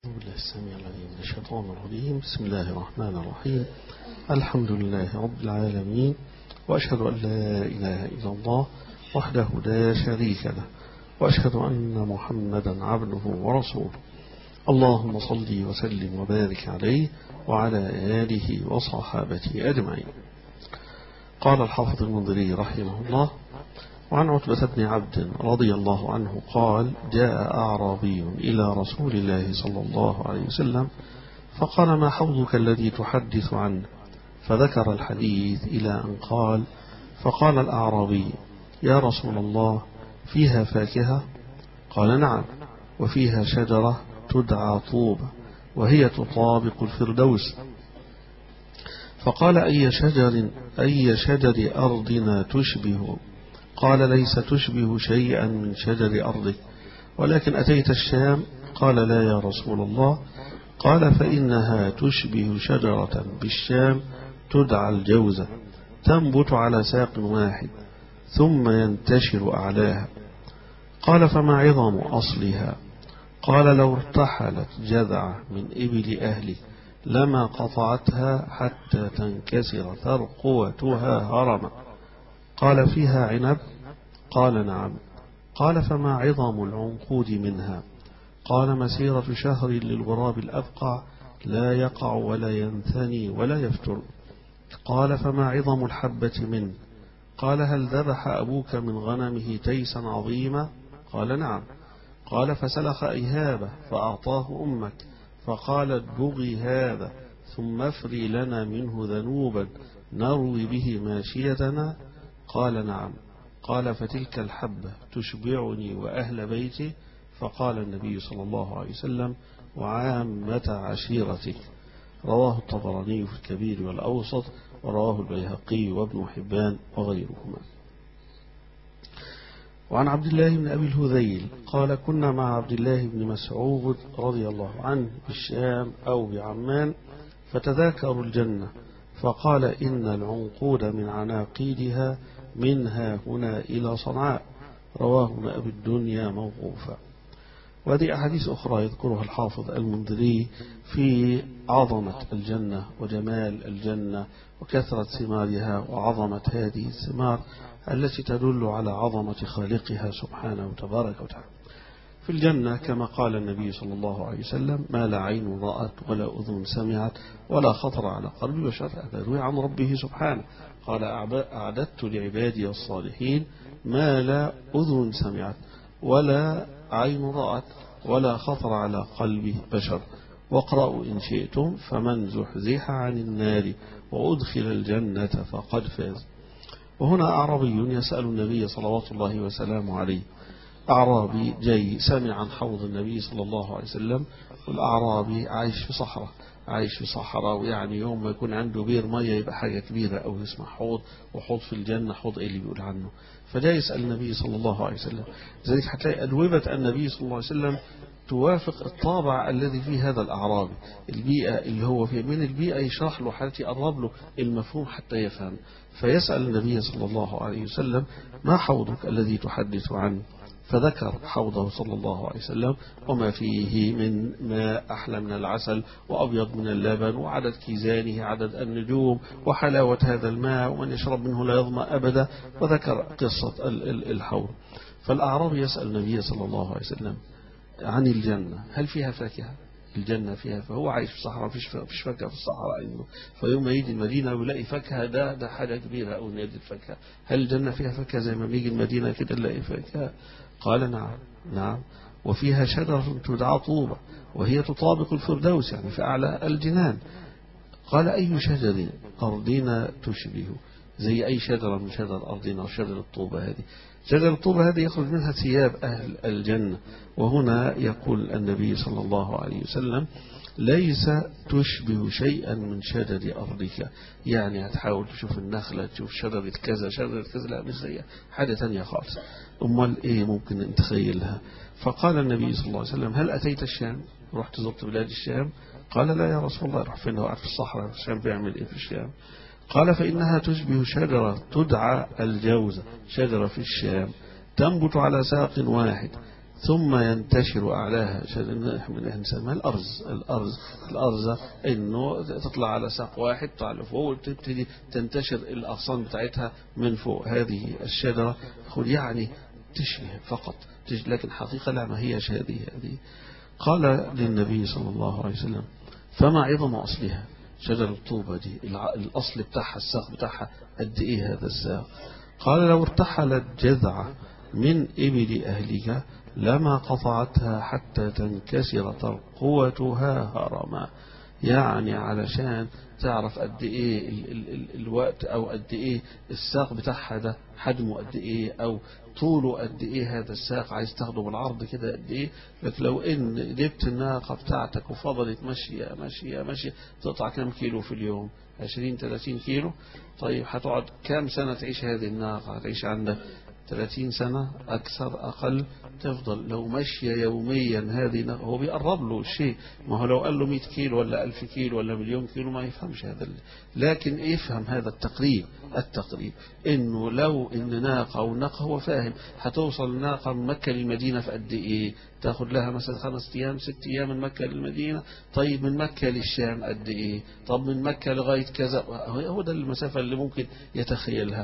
بالله السميع العليم من الشيطان الرجيم بسم الله الرحمن الرحيم الحمد لله رب العالمين وأشهد أن لا إله إلا الله وحده لا شريك له وأشهد أن محمدا عبده ورسوله اللهم صل وسلم وبارك عليه وعلى آله وصحابته أجمعين قال الحافظ المنذري رحمه الله وعن عتبة بن عبد رضي الله عنه قال جاء أعرابي إلى رسول الله صلى الله عليه وسلم فقال ما حوضك الذي تحدث عنه فذكر الحديث إلى أن قال فقال الأعرابي يا رسول الله فيها فاكهة قال نعم وفيها شجرة تدعى طوبة وهي تطابق الفردوس فقال أي شجر أي شجر أرضنا تشبه قال ليس تشبه شيئا من شجر أرضك ولكن أتيت الشام قال لا يا رسول الله قال فإنها تشبه شجرة بالشام تدعى الجوزة تنبت على ساق واحد ثم ينتشر أعلاها قال فما عظم أصلها قال لو ارتحلت جذعة من إبل أهلي لما قطعتها حتى تنكسر ترقوتها هرما قال فيها عنب قال نعم قال فما عظم العنقود منها قال مسيرة شهر للغراب الأبقع لا يقع ولا ينثني ولا يفتر قال فما عظم الحبة منه قال هل ذبح أبوك من غنمه تيسا عظيما قال نعم قال فسلخ إهابة فأعطاه أمك فقالت بغي هذا ثم افري لنا منه ذنوبا نروي به ماشيتنا قال نعم قال فتلك الحبة تشبعني وأهل بيتي فقال النبي صلى الله عليه وسلم وعامة عشيرتك رواه الطبراني في الكبير والأوسط ورواه البيهقي وابن حبان وغيرهما وعن عبد الله بن أبي الهذيل قال كنا مع عبد الله بن مسعود رضي الله عنه بالشام أو بعمان فتذاكروا الجنة فقال إن العنقود من عناقيدها منها هنا إلى صنعاء رواه ابن أبي الدنيا موقوفا وهذه أحاديث أخرى يذكرها الحافظ المنذري في عظمة الجنة وجمال الجنة وكثرة ثمارها وعظمة هذه الثمار التي تدل على عظمة خالقها سبحانه وتبارك وتعالى في الجنة كما قال النبي صلى الله عليه وسلم ما لا عين رأت ولا أذن سمعت ولا خطر على قلب بشر روي عن ربه سبحانه قال أعددت لعبادي الصالحين ما لا أذن سمعت ولا عين رأت ولا خطر على قلب بشر واقرأوا إن شئتم فمن زحزح عن النار وأدخل الجنة فقد فاز وهنا أعرابي يسأل النبي صلوات الله وسلامه عليه أعرابي جاي سمع عن حوض النبي صلى الله عليه وسلم والأعرابي عايش في صحراء عايش في صحراء ويعني يوم ما يكون عنده بير مية يبقى حاجة كبيرة أو يسمع حوض وحوض في الجنة حوض إيه اللي بيقول عنه فجاي يسأل النبي صلى الله عليه وسلم ذلك هتلاقي أجوبة النبي صلى الله عليه وسلم توافق الطابع الذي في هذا الأعرابي البيئة اللي هو فيها من البيئة يشرح له حتى يقرب له المفهوم حتى يفهم فيسأل النبي صلى الله عليه وسلم ما حوضك الذي تحدث عنه فذكر حوضه صلى الله عليه وسلم وما فيه من ماء أحلى من العسل وأبيض من اللبن وعدد كيزانه عدد النجوم وحلاوة هذا الماء ومن يشرب منه لا يظمأ أبدا وذكر قصة الحوض فالأعرابي يسأل النبي صلى الله عليه وسلم عن الجنة هل فيها فاكهة الجنة فيها فهو عايش في صحراء فيش فيش فاكهة في الصحراء عنده فيوم ما يجي المدينة ويلاقي فاكهة ده ده حاجة كبيرة أو نادي الفاكهة هل الجنة فيها فاكهة زي ما بيجي المدينة كده نلاقي فاكهة قال نعم نعم وفيها شجرة تدعى طوبة وهي تطابق الفردوس يعني في أعلى الجنان قال أي شجر أرضنا تشبه زي أي شجرة من شجر أرضنا وشجر الطوبة هذه شجر الطوبة هذه يخرج منها ثياب أهل الجنة وهنا يقول النبي صلى الله عليه وسلم ليس تشبه شيئا من شجر أرضك يعني هتحاول تشوف النخلة تشوف شجرة كذا شجرة كذا لا مش زيها حاجة تانية خالص أمال إيه ممكن نتخيلها فقال النبي صلى الله عليه وسلم هل أتيت الشام رحت زرت بلاد الشام قال لا يا رسول الله راح فين هو قاعد في الصحراء الشام بيعمل إيه في الشام قال فإنها تشبه شجرة تدعى الجوزة شجرة في الشام تنبت على ساق واحد ثم ينتشر أعلاها نسميها الأرز الأرز الأرزة إنه تطلع على ساق واحد تطلع لفوق وتبتدي تنتشر الأغصان بتاعتها من فوق هذه الشجرة خذ يعني تشبه فقط لكن حقيقة لا ما هيش هذه هذه قال للنبي صلى الله عليه وسلم فما عظم أصلها شجر الطوبة دي الأصل بتاعها الساق بتاعها قد إيه هذا الساق قال لو ارتحلت جذعة من إبل أهلك لما قطعتها حتى تنكسر ترقوتها هرما يعني علشان تعرف قد ايه ال ال ال الوقت او قد ايه الساق بتاعها ده حجمه قد ايه او طوله قد ايه هذا الساق عايز تاخده بالعرض كده قد ايه لكن لو ان جبت الناقة بتاعتك وفضلت ماشية ماشية ماشية تقطع كام كيلو في اليوم 20 30 كيلو طيب هتقعد كام سنة تعيش هذه الناقة هتعيش عندك 30 سنة أكثر أقل تفضل لو مشي يوميا هذه هو بيقرب له الشيء ما هو لو قال له 100 كيلو ولا 1000 كيلو ولا مليون كيلو ما يفهمش هذا لكن يفهم هذا التقريب التقريب انه لو ان ناقة او ناقة هو فاهم هتوصل ناقة من مكة للمدينة في قد ايه تاخد لها مثلا خمس ايام ست ايام من مكة للمدينة طيب من مكة للشام قد ايه طب من مكة لغاية كذا هو ده المسافة اللي ممكن يتخيلها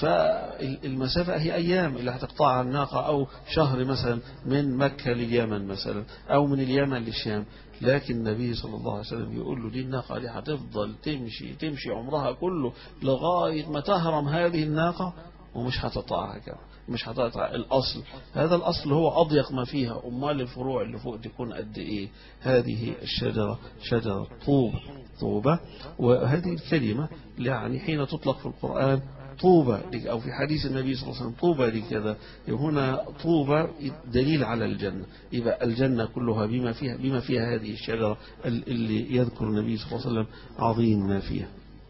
فالمسافة هي ايام اللي هتقطعها الناقة او شهر مثلا من مكة لليمن مثلا او من اليمن للشام لكن النبي صلى الله عليه وسلم يقول له دي الناقة دي هتفضل تمشي تمشي عمرها كله لغاية ما تهرم هذه الناقة ومش هتطاعها كده مش هتقطع الأصل هذا الأصل هو أضيق ما فيها أمال الفروع اللي فوق تكون قد إيه هذه الشجرة شجرة طوب طوبة وهذه الكلمة يعني حين تطلق في القرآن طوبى أو في حديث النبي صلى الله عليه وسلم طوبى لكذا هنا طوبى دليل على الجنة يبقى الجنة كلها بما فيها بما فيها هذه الشجرة اللي يذكر النبي صلى الله عليه وسلم عظيم ما فيها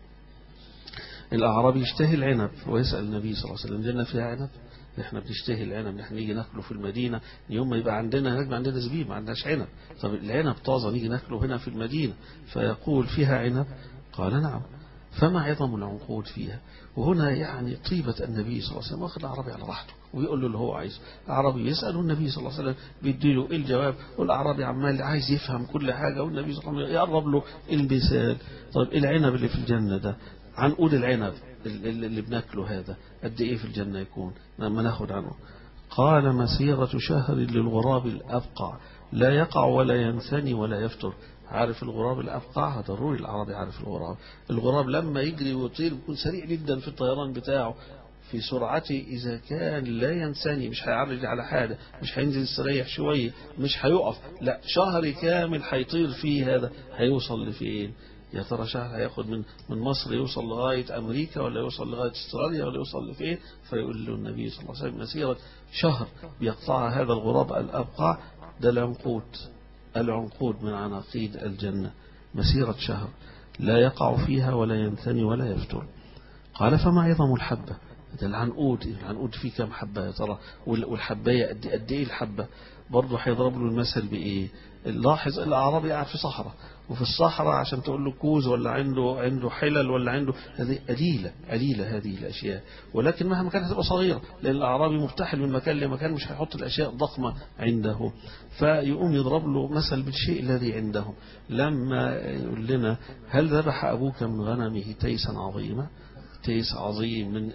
الأعرابي يشتهي العنب ويسأل النبي صلى الله عليه وسلم الجنة فيها عنب احنا بنشتهي العنب احنا نيجي ناكله في المدينة يوم ما يبقى عندنا هناك عندنا زبيب ما عندناش عنب طب العنب طازة نيجي ناكله هنا في المدينة فيقول فيها عنب قال نعم فما عظم العنقود فيها وهنا يعني طيبة النبي صلى الله عليه وسلم واخد العربي على راحته ويقول له اللي هو عايزه العربي يسأل النبي صلى الله عليه وسلم بيديله ايه الجواب والأعرابي عمال عايز يفهم كل حاجة والنبي صلى الله عليه وسلم يقرب له المثال طيب العنب اللي في الجنة ده عنقود العنب اللي بناكله هذا قد ايه في الجنة يكون لما ناخد عنه قال مسيرة شهر للغراب الأبقع لا يقع ولا ينثني ولا يفتر عارف الغراب الأبقع ضروري العربي عارف الغراب الغراب لما يجري ويطير بيكون سريع جدا في الطيران بتاعه في سرعته إذا كان لا ينساني مش هيعرج على حاجة مش هينزل يستريح شوية مش هيقف لا شهر كامل هيطير فيه هذا هيوصل لفين يا ترى شهر هياخد من من مصر يوصل لغاية أمريكا ولا يوصل لغاية استراليا ولا يوصل لفين فيقول له النبي صلى الله عليه وسلم مسيرة شهر بيقطع هذا الغراب الأبقع ده العنقود العنقود من عناقيد الجنة مسيرة شهر لا يقع فيها ولا ينثني ولا يفتر قال فما عظم الحبة ده العنقود العنقود فيه كم حبة يا ترى والحباية قد قد ايه الحبة برضه هيضرب له المثل بايه لاحظ الاعرابي قاعد في صحراء وفي الصحراء عشان تقول له كوز ولا عنده عنده حلل ولا عنده هذه قليلة قليلة هذه الأشياء ولكن مهما كانت هتبقى صغيرة لأن الأعرابي مرتحل من مكان لمكان مش هيحط الأشياء ضخمة عنده فيقوم يضرب له مثل بالشيء الذي عنده لما يقول لنا هل ذبح أبوك من غنمه تيسا عظيما تيس عظيم من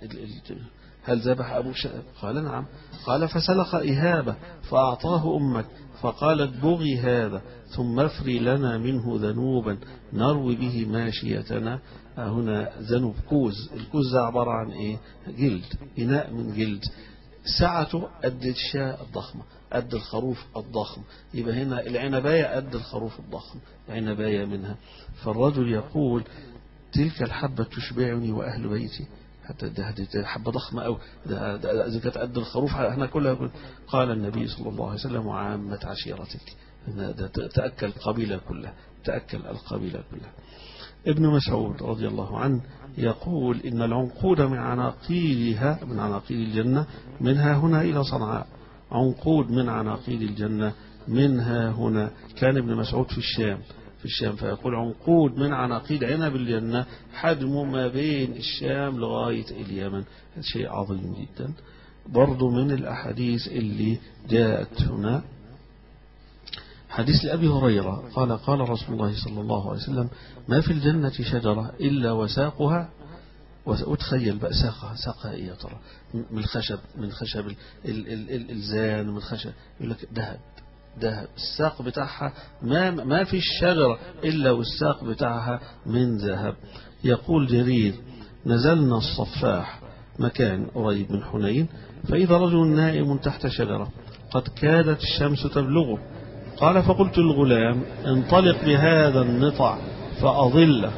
هل ذبح أبو شأب قال نعم قال فسلق إهابة فأعطاه أمك فقالت بغي هذا ثم افري لنا منه ذنوبا نروي به ماشيتنا هنا ذنوب كوز الكوز ده عبارة عن ايه جلد إناء من جلد سعته قد الشاء الضخمة قد الخروف الضخم يبقى هنا العنباية قد الخروف الضخم عنباية منها فالرجل يقول تلك الحبة تشبعني وأهل بيتي حتى ده, ده حبة ضخمة أو ده, ده إذا كانت قد الخروف احنا كلها قال النبي صلى الله عليه وسلم وعامة عشيرتك ده تأكل القبيلة كلها تأكل القبيلة كلها ابن مسعود رضي الله عنه يقول إن العنقود من عناقيدها من عناقيد الجنة منها هنا إلى صنعاء عنقود من عناقيد الجنة منها هنا كان ابن مسعود في الشام في الشام فيقول عنقود من عناقيد عنب الجنة حجمه ما بين الشام لغاية اليمن شيء عظيم جدا برضو من الأحاديث اللي جاءت هنا حديث لأبي هريرة قال قال رسول الله صلى الله عليه وسلم ما في الجنة شجرة إلا وساقها وتخيل بقى ساقها ساقها إيه يا ترى من الخشب من خشب الإلزان من خشب يقول لك ذهب ذهب الساق بتاعها ما ما في الشجرة إلا والساق بتاعها من ذهب يقول جرير نزلنا الصفاح مكان قريب من حنين فإذا رجل نائم تحت شجرة قد كادت الشمس تبلغه قال فقلت للغلام انطلق بهذا النطع فأضله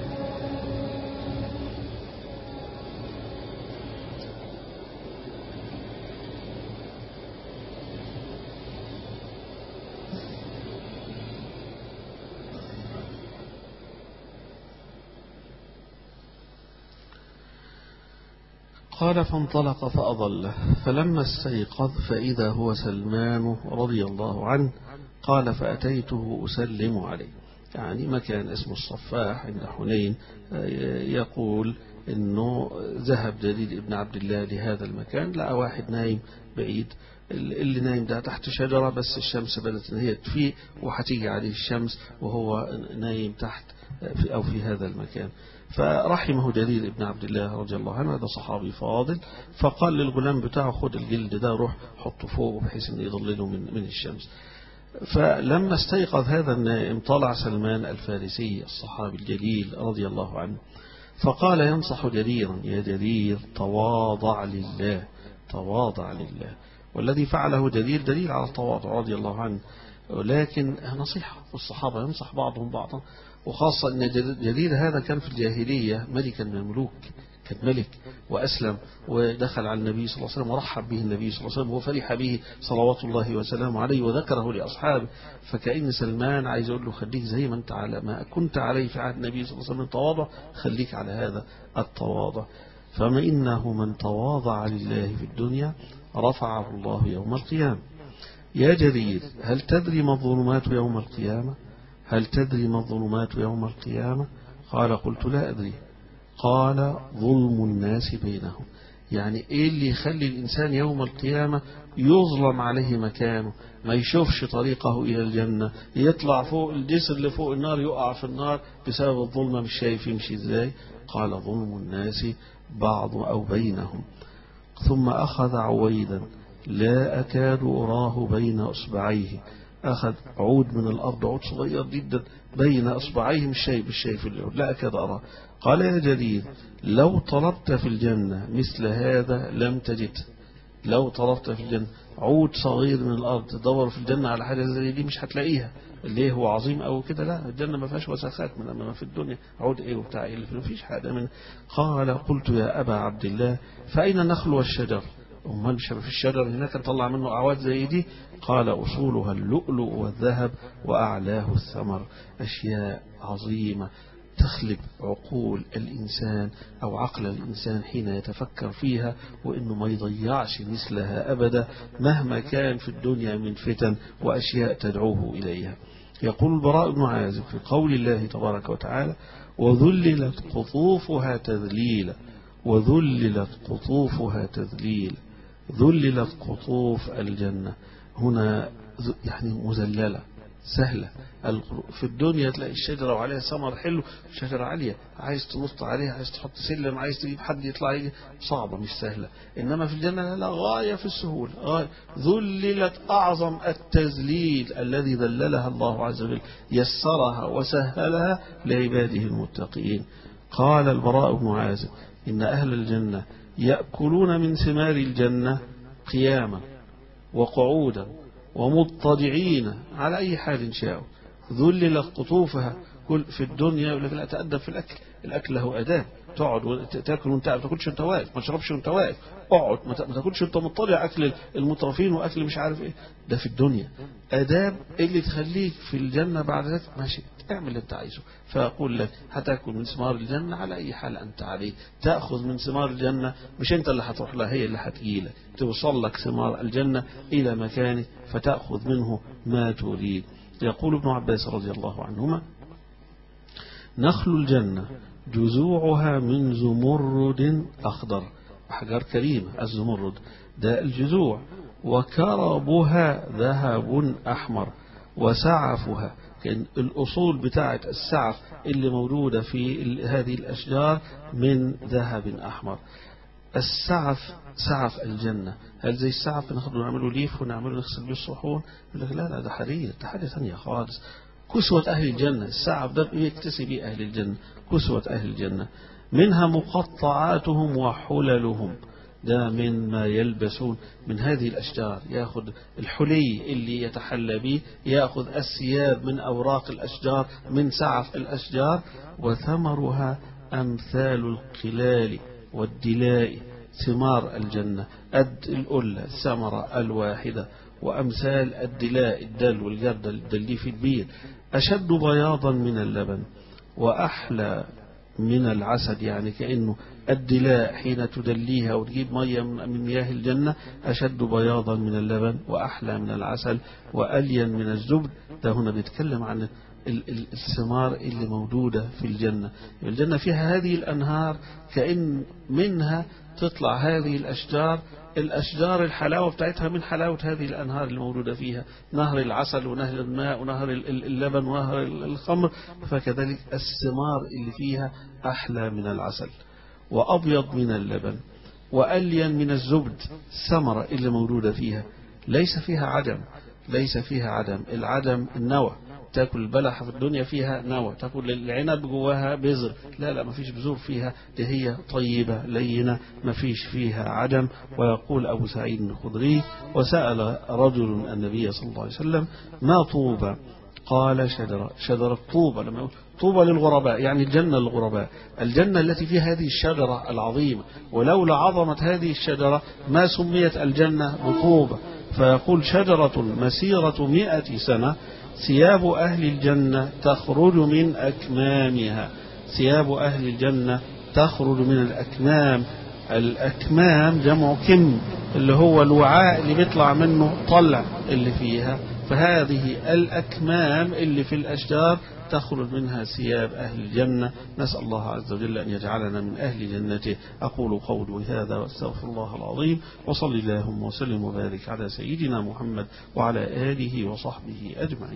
قال فانطلق فأضله فلما استيقظ فإذا هو سلمان رضي الله عنه قال فأتيته أسلم عليه يعني مكان اسمه الصفاح عند حنين يقول انه ذهب دليل ابن عبد الله لهذا المكان لقى واحد نايم بعيد اللي نايم ده تحت شجرة بس الشمس بدأت ان هي تفيق وهتيجي عليه الشمس وهو نايم تحت في أو في هذا المكان فرحمه جرير ابن عبد الله رضي الله عنه هذا صحابي فاضل فقال للغلام بتاعه خد الجلد ده روح حطه فوق بحيث انه يضلله من, من الشمس فلما استيقظ هذا النائم طلع سلمان الفارسي الصحابي الجليل رضي الله عنه فقال ينصح جريرا يا جرير تواضع لله تواضع لله والذي فعله جرير دليل على التواضع رضي الله عنه ولكن نصيحة والصحابة ينصح بعضهم بعضا وخاصة أن جرير هذا كان في الجاهلية ملكا من الملوك كان ملك وأسلم ودخل على النبي صلى الله عليه وسلم ورحب به النبي صلى الله عليه وسلم وفرح به صلوات الله وسلامه عليه وذكره لأصحابه فكأن سلمان عايز يقول له خليك زي ما أنت على ما كنت عليه في عهد النبي صلى الله عليه وسلم تواضع خليك على هذا التواضع فما إنه من تواضع لله في الدنيا رفعه الله يوم القيامة يا جرير هل تدري ما الظلمات يوم القيامة هل تدري ما الظلمات يوم القيامة قال قلت لا أدري قال ظلم الناس بينهم يعني ايه اللي يخلي الانسان يوم القيامة يظلم عليه مكانه ما يشوفش طريقه الى الجنة يطلع فوق الجسر اللي فوق النار يقع في النار بسبب الظلمة مش شايف يمشي ازاي قال ظلم الناس بعض او بينهم ثم اخذ عويدا لا اكاد اراه بين اصبعيه أخذ عود من الأرض عود صغير جدا بين أصبعيه مش شايف مش شايف العود لا أكاد أراه قال يا جرير لو طلبت في الجنة مثل هذا لم تجد لو طلبت في الجنة عود صغير من الأرض تدور في الجنة على حاجة زي دي مش هتلاقيها ليه هو عظيم أو كده لا الجنة ما فيهاش وسخات من ما في الدنيا عود إيه وبتاع إيه ما فيش حاجة من قال قلت يا أبا عبد الله فأين النخل والشجر أمال مش في الشجر هناك نطلع منه أعواد زي دي قال أصولها اللؤلؤ والذهب وأعلاه الثمر أشياء عظيمة تخلب عقول الإنسان أو عقل الإنسان حين يتفكر فيها وإنه ما يضيعش مثلها أبدا مهما كان في الدنيا من فتن وأشياء تدعوه إليها يقول البراء بن عازب في قول الله تبارك وتعالى وذللت قطوفها تذليلا وذللت قطوفها تذليلا ذللت قطوف الجنة هنا يعني مذللة سهلة في الدنيا تلاقي الشجرة وعليها ثمر حلو شجرة عالية عايز تنط عليها عايز تحط سلم عايز تجيب حد يطلع يجي صعبة مش سهلة إنما في الجنة لا غاية في السهولة غاية ذللت أعظم التذليل الذي ذللها الله عز وجل يسرها وسهلها لعباده المتقين قال البراء بن عازب إن أهل الجنة يأكلون من ثمار الجنة قياما وقعودا ومضطجعين على أي حال شاءوا ذللت قطوفها كل في الدنيا يقول لك لا تأدب في الأكل الأكل له أداب تقعد تاكل وانت ما تاكلش وانت واقف ما تشربش وانت واقف اقعد ما تاكلش وانت مطلع اكل المطرفين واكل مش عارف ايه ده في الدنيا اداب اللي تخليك في الجنه بعد ذلك ماشي اعمل اللي انت عايزه فاقول لك هتاكل من ثمار الجنه على اي حال انت عليه تاخذ من ثمار الجنه مش انت اللي هتروح لها هي اللي هتجي لك توصل لك ثمار الجنه الى مكانه فتاخذ منه ما تريد يقول ابن عباس رضي الله عنهما نخل الجنة جذوعها من زمرد أخضر أحجار كريمة الزمرد ده الجذوع وكربها ذهب أحمر وسعفها كان الأصول بتاعة السعف اللي موجودة في هذه الأشجار من ذهب أحمر السعف سعف الجنة هل زي السعف ناخده نعمله ليف ونعمله نغسل بيه الصحون يقول لك لا لا ده حرير ده حاجة ثانية خالص كسوة أهل الجنة السعف ده يكتسي به أهل الجنة كسوة أهل الجنة منها مقطعاتهم وحللهم ده من ما يلبسون من هذه الأشجار يأخذ الحلي اللي يتحلى به يأخذ الثياب من أوراق الأشجار من سعف الأشجار وثمرها أمثال القلال والدلاء ثمار الجنة أد الأولى الثمرة الواحدة وأمثال الدلاء الدل والجردل الدل في البير أشد بياضا من اللبن وأحلى من العسل يعني كأنه الدلاء حين تدليها وتجيب مية من مياه الجنة أشد بياضا من اللبن وأحلى من العسل وألين من الزبد ده هنا بيتكلم عن الثمار اللي موجودة في الجنة الجنة فيها هذه الأنهار كأن منها تطلع هذه الأشجار الأشجار الحلاوة بتاعتها من حلاوة هذه الأنهار الموجودة فيها نهر العسل ونهر الماء ونهر اللبن ونهر الخمر فكذلك الثمار اللي فيها أحلى من العسل وأبيض من اللبن وألين من الزبد الثمرة اللي موجودة فيها ليس فيها عدم ليس فيها عدم العدم النوى تاكل البلحة في الدنيا فيها نوى تاكل العنب جواها بذر لا لا ما فيش بذور فيها دي هي طيبة لينة ما فيش فيها عدم ويقول أبو سعيد الخضري وسأل رجل النبي صلى الله عليه وسلم ما طوبى قال شجرة شجرة طوبى لما يقول طوبى للغرباء يعني الجنة للغرباء الجنة التي فيها هذه الشجرة العظيمة ولولا عظمة هذه الشجرة ما سميت الجنة بطوبة فيقول شجرة مسيرة مئة سنة ثياب أهل الجنة تخرج من أكمامها ثياب أهل الجنة تخرج من الأكمام الأكمام جمع كم اللي هو الوعاء اللي بيطلع منه طلع اللي فيها فهذه الأكمام اللي في الأشجار تخرج منها ثياب أهل الجنة نسأل الله عز وجل أن يجعلنا من أهل جنته أقول قولي هذا واستغفر الله العظيم وصل اللهم وسلم وبارك على سيدنا محمد وعلى آله وصحبه أجمعين